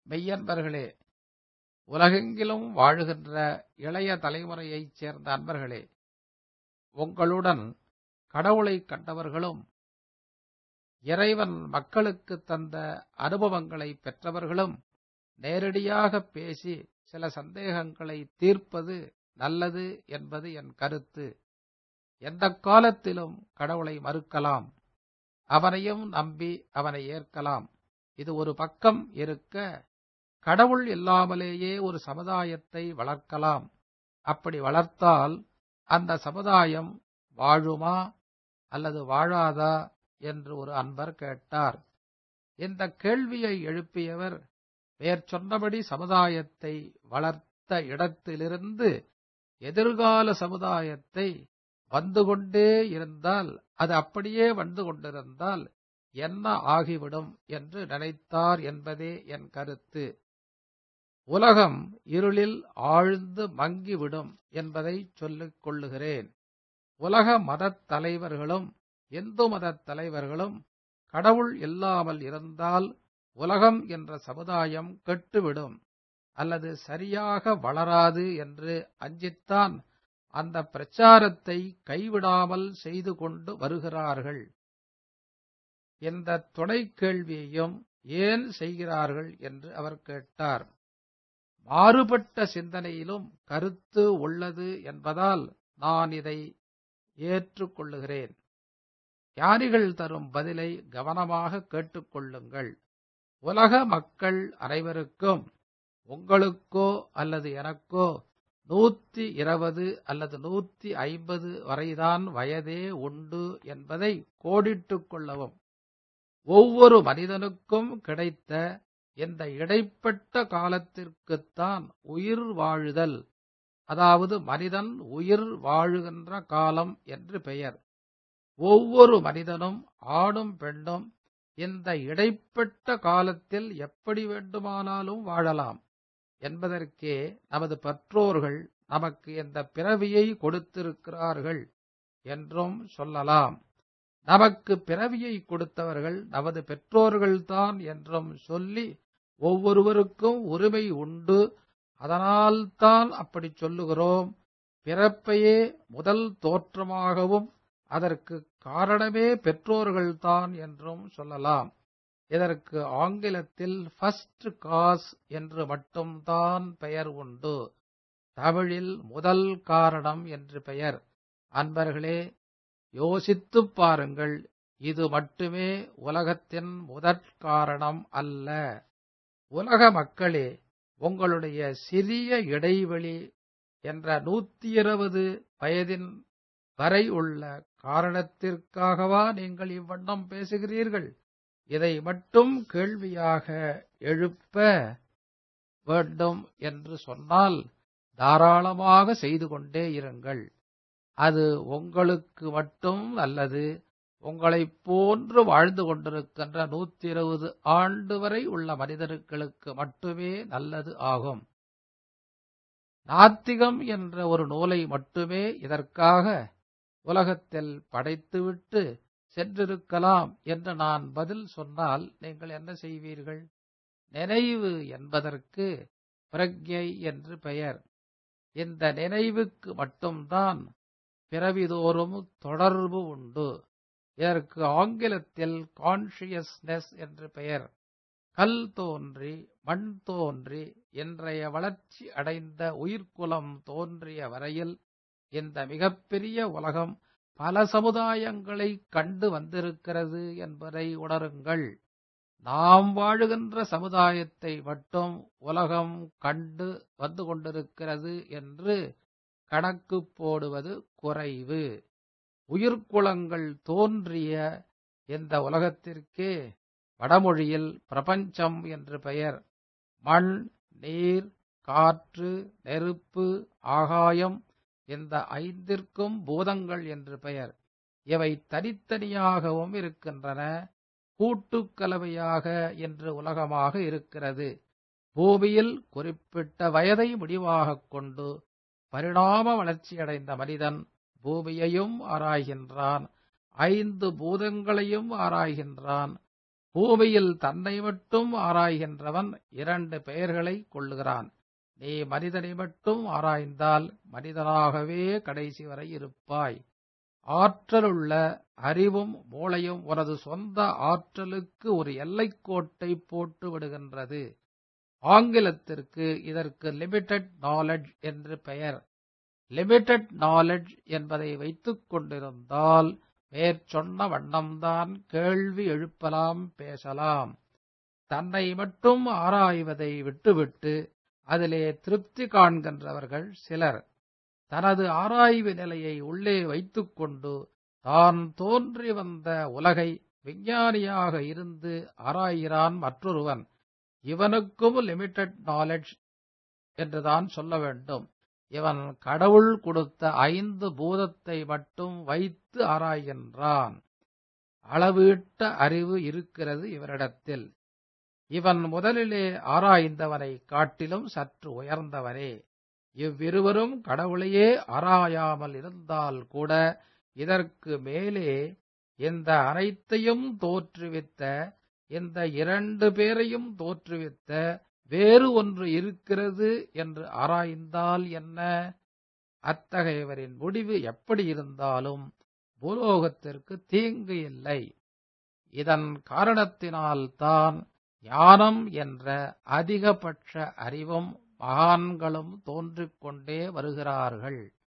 மெய்யன்பர்களே உலகெங்கிலும் வாழுகின்ற இளைய தலைமுறையைச் சேர்ந்த அன்பர்களே உங்களுடன் கடவுளை கண்டவர்களும் இறைவன் மக்களுக்கு தந்த அனுபவங்களை பெற்றவர்களும் நேரடியாக பேசி சில சந்தேகங்களை தீர்ப்பது நல்லது என்பது என் கருத்து எந்த காலத்திலும் கடவுளை மறுக்கலாம் அவனையும் நம்பி அவனை ஏற்கலாம் இது ஒரு பக்கம் இருக்க கடவுள் இல்லாமலேயே ஒரு சமுதாயத்தை வளர்க்கலாம் அப்படி வளர்த்தால் அந்த சமுதாயம் வாழுமா அல்லது வாழாதா என்று ஒரு அன்பர் கேட்டார் இந்த கேள்வியை எழுப்பியவர் மேற்சொன்னபடி சமுதாயத்தை வளர்த்த இடத்திலிருந்து எதிர்கால சமுதாயத்தை வந்து கொண்டே இருந்தால் அது அப்படியே வந்து கொண்டிருந்தால் என்ன ஆகிவிடும் என்று நினைத்தார் என்பதே என் கருத்து உலகம் இருளில் ஆழ்ந்து மங்கிவிடும் என்பதை சொல்லிக் கொள்ளுகிறேன் உலக மதத் தலைவர்களும் இந்து மதத் தலைவர்களும் கடவுள் இல்லாமல் இருந்தால் உலகம் என்ற சமுதாயம் கெட்டுவிடும் அல்லது சரியாக வளராது என்று அஞ்சித்தான் அந்த பிரச்சாரத்தை கைவிடாமல் செய்து கொண்டு வருகிறார்கள் இந்த துணை கேள்வியையும் ஏன் செய்கிறார்கள் என்று அவர் கேட்டார் மாறுபட்ட சிந்தனையிலும் கருத்து உள்ளது என்பதால் நான் இதை ஏற்றுக்கொள்ளுகிறேன் ஞானிகள் தரும் பதிலை கவனமாக கேட்டுக்கொள்ளுங்கள் உலக மக்கள் அனைவருக்கும் உங்களுக்கோ அல்லது எனக்கோ நூத்தி இருபது அல்லது நூத்தி ஐம்பது வரைதான் வயதே உண்டு என்பதை கோடிட்டுக் கொள்ளவும் ஒவ்வொரு மனிதனுக்கும் கிடைத்த இந்த இடைப்பட்ட காலத்திற்குத்தான் உயிர் வாழுதல் அதாவது மனிதன் உயிர் வாழுகின்ற காலம் என்று பெயர் ஒவ்வொரு மனிதனும் ஆணும் பெண்ணும் இந்த இடைப்பட்ட காலத்தில் எப்படி வேண்டுமானாலும் வாழலாம் என்பதற்கே நமது பெற்றோர்கள் நமக்கு இந்த பிறவியை கொடுத்திருக்கிறார்கள் என்றும் சொல்லலாம் நமக்கு பிறவியை கொடுத்தவர்கள் நமது பெற்றோர்கள்தான் என்றும் சொல்லி ஒவ்வொருவருக்கும் உரிமை உண்டு அதனால்தான் அப்படி சொல்லுகிறோம் பிறப்பையே முதல் தோற்றமாகவும் அதற்கு காரணமே பெற்றோர்கள்தான் என்றும் சொல்லலாம் இதற்கு ஆங்கிலத்தில் ஃபர்ஸ்ட் காஸ் என்று மட்டும்தான் பெயர் உண்டு தமிழில் முதல் காரணம் என்று பெயர் அன்பர்களே யோசித்துப் பாருங்கள் இது மட்டுமே உலகத்தின் முதற் காரணம் அல்ல உலக மக்களே உங்களுடைய சிறிய இடைவெளி என்ற நூத்தி இருபது வயதின் வரை உள்ள காரணத்திற்காகவா நீங்கள் இவ்வண்ணம் பேசுகிறீர்கள் இதை மட்டும் கேள்வியாக எழுப்ப வேண்டும் என்று சொன்னால் தாராளமாக செய்து கொண்டே இருங்கள் அது உங்களுக்கு மட்டும் அல்லது உங்களைப் போன்று வாழ்ந்து கொண்டிருக்கின்ற நூத்தி இருபது ஆண்டு வரை உள்ள மனிதர்களுக்கு மட்டுமே நல்லது ஆகும் நாத்திகம் என்ற ஒரு நூலை மட்டுமே இதற்காக உலகத்தில் படைத்துவிட்டு சென்றிருக்கலாம் என்று நான் பதில் சொன்னால் நீங்கள் என்ன செய்வீர்கள் நினைவு என்பதற்கு பிரக்ஞை என்று பெயர் இந்த நினைவுக்கு மட்டும்தான் பிறவிதோறும் தொடர்பு உண்டு இதற்கு ஆங்கிலத்தில் கான்ஷியஸ்னஸ் என்று பெயர் கல் தோன்றி மண் தோன்றி இன்றைய வளர்ச்சி அடைந்த உயிர்க்குலம் தோன்றிய வரையில் இந்த மிகப்பெரிய உலகம் பல சமுதாயங்களை கண்டு வந்திருக்கிறது என்பதை உணருங்கள் நாம் வாழுகின்ற சமுதாயத்தை மட்டும் உலகம் கண்டு வந்து கொண்டிருக்கிறது என்று கணக்கு போடுவது குறைவு உயிர்க்குளங்கள் தோன்றிய இந்த உலகத்திற்கே வடமொழியில் பிரபஞ்சம் என்று பெயர் மண் நீர் காற்று நெருப்பு ஆகாயம் இந்த ஐந்திற்கும் பூதங்கள் என்று பெயர் இவை தனித்தனியாகவும் இருக்கின்றன கூட்டுக்கலவையாக என்று உலகமாக இருக்கிறது பூமியில் குறிப்பிட்ட வயதை முடிவாகக் கொண்டு பரிணாம வளர்ச்சியடைந்த மனிதன் பூமியையும் ஆராய்கின்றான் ஐந்து பூதங்களையும் ஆராய்கின்றான் பூமியில் தன்னை மட்டும் ஆராய்கின்றவன் இரண்டு பெயர்களை கொள்ளுகிறான் நீ மனிதனை மட்டும் ஆராய்ந்தால் மனிதனாகவே கடைசி வரை இருப்பாய் ஆற்றலுள்ள அறிவும் மூளையும் உனது சொந்த ஆற்றலுக்கு ஒரு எல்லைக்கோட்டை போட்டு விடுகின்றது ஆங்கிலத்திற்கு இதற்கு லிமிடெட் நாலெட்ஜ் என்று பெயர் லிமிடெட் நாலெட்ஜ் என்பதை வைத்துக் கொண்டிருந்தால் மேற்சொன்ன வண்ணம்தான் கேள்வி எழுப்பலாம் பேசலாம் தன்னை மட்டும் ஆராய்வதை விட்டுவிட்டு அதிலே திருப்தி காண்கின்றவர்கள் சிலர் தனது ஆராய்வு நிலையை உள்ளே வைத்துக்கொண்டு தான் தோன்றி வந்த உலகை விஞ்ஞானியாக இருந்து ஆராய்கிறான் மற்றொருவன் இவனுக்கும் லிமிடெட் நாலெட்ஜ் என்றுதான் சொல்ல வேண்டும் இவன் கடவுள் கொடுத்த ஐந்து பூதத்தை மட்டும் வைத்து ஆராய்கின்றான் அளவீட்ட அறிவு இருக்கிறது இவனிடத்தில் இவன் முதலிலே ஆராய்ந்தவனை காட்டிலும் சற்று உயர்ந்தவனே இவ்விருவரும் கடவுளையே ஆராயாமல் இருந்தால் கூட இதற்கு மேலே இந்த அனைத்தையும் தோற்றுவித்த இந்த இரண்டு பேரையும் தோற்றுவித்த வேறு ஒன்று இருக்கிறது என்று ஆராய்ந்தால் என்ன அத்தகையவரின் முடிவு எப்படி இருந்தாலும் பூலோகத்திற்கு தீங்கு இல்லை இதன் காரணத்தினால்தான் ஞானம் என்ற அதிகபட்ச அறிவும் மகான்களும் தோன்றிக் கொண்டே வருகிறார்கள்